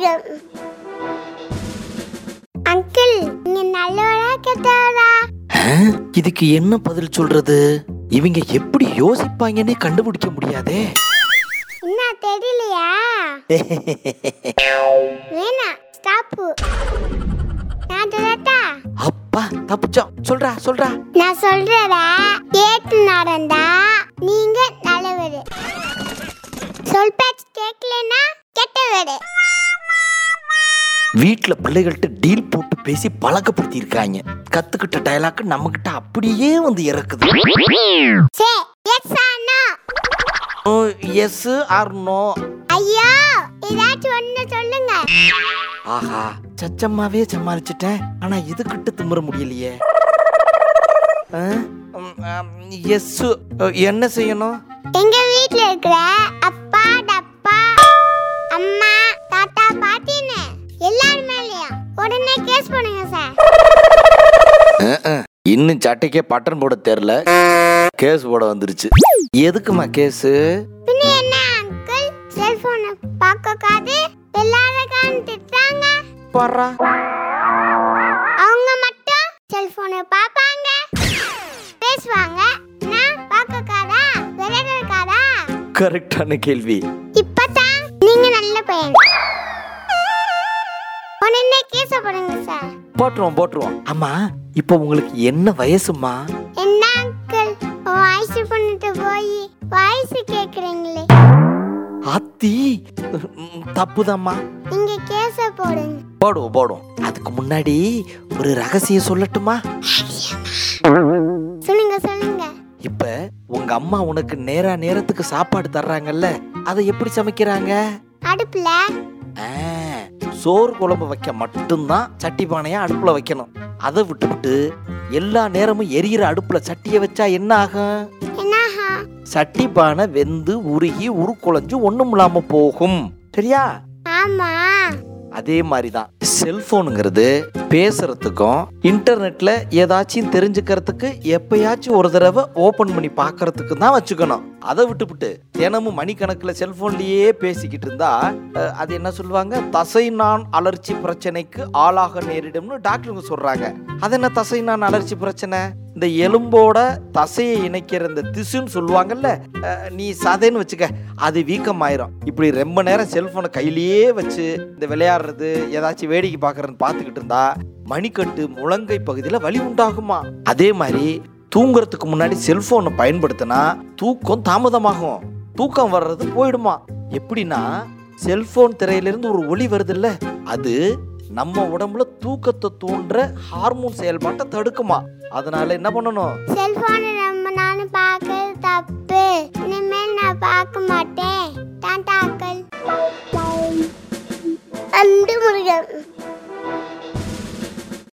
Murugan uncle நீங்க நல்லவரா கெட்டவரா ஆ? இதுக்கு என்ன பதில் சொல்றது இவங்க எப்படி யோசிப்பாங்கன்னே கண்டுபிடிக்க முடியாதே என்ன தெரியலையா வேணா ஸ்டாப்பு நான் சொல்லட்டா அப்பா தப்பிச்சோம் சொல்றா சொல்றா நான் சொல்றத கேட்டு நடந்தா நீங்க நல்லவரு சொல் பேச்சு கேட்கலன்னா கெட்டவரு வீட்ல பிள்ளைகள்கிட்ட டீல் போட்டு பேசி பழக்கப்படுத்தி இருக்காங்க கத்துக்கிட்ட டயலாக் நம்ம கிட்ட அப்படியே வந்து இறக்குது சே எஸ் ஆனா எஸ் ஆர் நோ ஐயோ ஏதாச்சும் ஒண்ணு சொல்லுங்க ஆஹா சச்சம்மாவே சமாளிச்சிட்டேன் ஆனா இதுகிட்ட திமிர முடியலையே எஸ் என்ன செய்யணும் எங்க வீட்ல இருக்கிற அப்பா டப்பா அம்மா தாத்தா பாட்டின்னு எல்லாரும் மேலயும் உடனே கேஸ் பண்ணுங்க சார் இன்னும் சட்டைக்கே பட்டன் போட தெரியல கேஸ் போட வந்துருச்சு எதுக்குமா கேஸ் பின்ன என்ன அங்கிள் செல்போனை பார்க்க காது எல்லாரும் திட்டுறாங்க பாரா அவங்க மட்டும் செல்போனை பார்ப்பாங்க பேசுவாங்க நான் பார்க்க காதா விளையாட காதா கரெக்டான கேள்வி இப்பதான் நீங்க நல்ல பையன் உடனே கேஸ போடுங்க சார் போட்டுருவோம் போட்டுருவோம் ஆமா இப்போ உங்களுக்கு என்ன வயசுமா என்ன அங்கிள் வாய்ஸ் பண்ணிட்டு போய் வாய்ஸ் கேக்குறீங்களே அத்தி தப்புதாம்மா நீங்க கேஸ போடுங்க போடுவோம் போடுவோம் அதுக்கு முன்னாடி ஒரு ரகசியம் சொல்லட்டுமா சொல்லுங்க சொல்லுங்க இப்ப உங்க அம்மா உனக்கு நேரா நேரத்துக்கு சாப்பாடு தர்றாங்கல்ல அதை எப்படி சமைக்கிறாங்க அடுப்புல ஆ, சோறு குழம்பு வைக்க மட்டும்தான் சட்டி பானையா அடுப்புல வைக்கணும் அதை விட்டுவிட்டு எல்லா நேரமும் எரியிற அடுப்புல சட்டியை வச்சா என்ன ஆகும் என்னஹா சட்டி பானை வெந்து உருகி உருக்குலைஞ்சு ஒண்ணும் இல்லாம போகும் சரியா ஆமா அதே மாதிரி தான் செல்போனுங்கிறது பேசுறதுக்கும் இன்டர்நெட்ல ஏதாச்சும் தெரிஞ்சுக்கிறதுக்கு எப்பயாச்சும் ஒரு தடவை ஓபன் பண்ணி பார்க்கறதுக்கு தான் வச்சுக்கணும் அதை விட்டுவிட்டு தினமும் மணிக்கணக்கில் செல்போன்லயே பேசிக்கிட்டு இருந்தா அஹ், அது என்ன சொல்லுவாங்க தசை நான் அலர்ச்சி பிரச்சனைக்கு ஆளாக நேரிடும்னு டாக்டருங்க சொல்றாங்க அது என்ன தசை நான் அலர்ச்சி பிரச்சனை இந்த எலும்போட தசையை இணைக்கிற இந்த திசுன்னு சொல்லுவாங்கல்ல அஹ், நீ சதைன்னு வச்சுக்க அது வீக்கமாயிரும் இப்படி ரொம்ப நேரம் செல்போனை கையிலேயே வச்சு இந்த விளையாடுறது ஏதாச்சும் வேடிக்கை பார்க்கறதுன்னு பார்த்துக்கிட்டு இருந்தா மணிக்கட்டு முழங்கை பகுதியில் வலி உண்டாகுமா அதே மாதிரி தூங்குறதுக்கு முன்னாடி செல்போனை பயன்படுத்தினா தூக்கம் தாமதமாகும் தூக்கம் வர்றது போயிடுமா எப்படின்னா செல்போன் திரையிலிருந்து ஒரு ஒளி வருதுல்ல அது நம்ம உடம்புல தூக்கத்தை தூண்டுற ஹார்மோன் செயல்பாட்டை தடுக்குமா அதனால என்ன பண்ணணும் செல்போனை ரொம்ப நானும் பார்க்கறது தப்பு இனிமேல் நான் பார்க்க மாட்டேன் டாட்டாக்கள் அன்பு முருகன்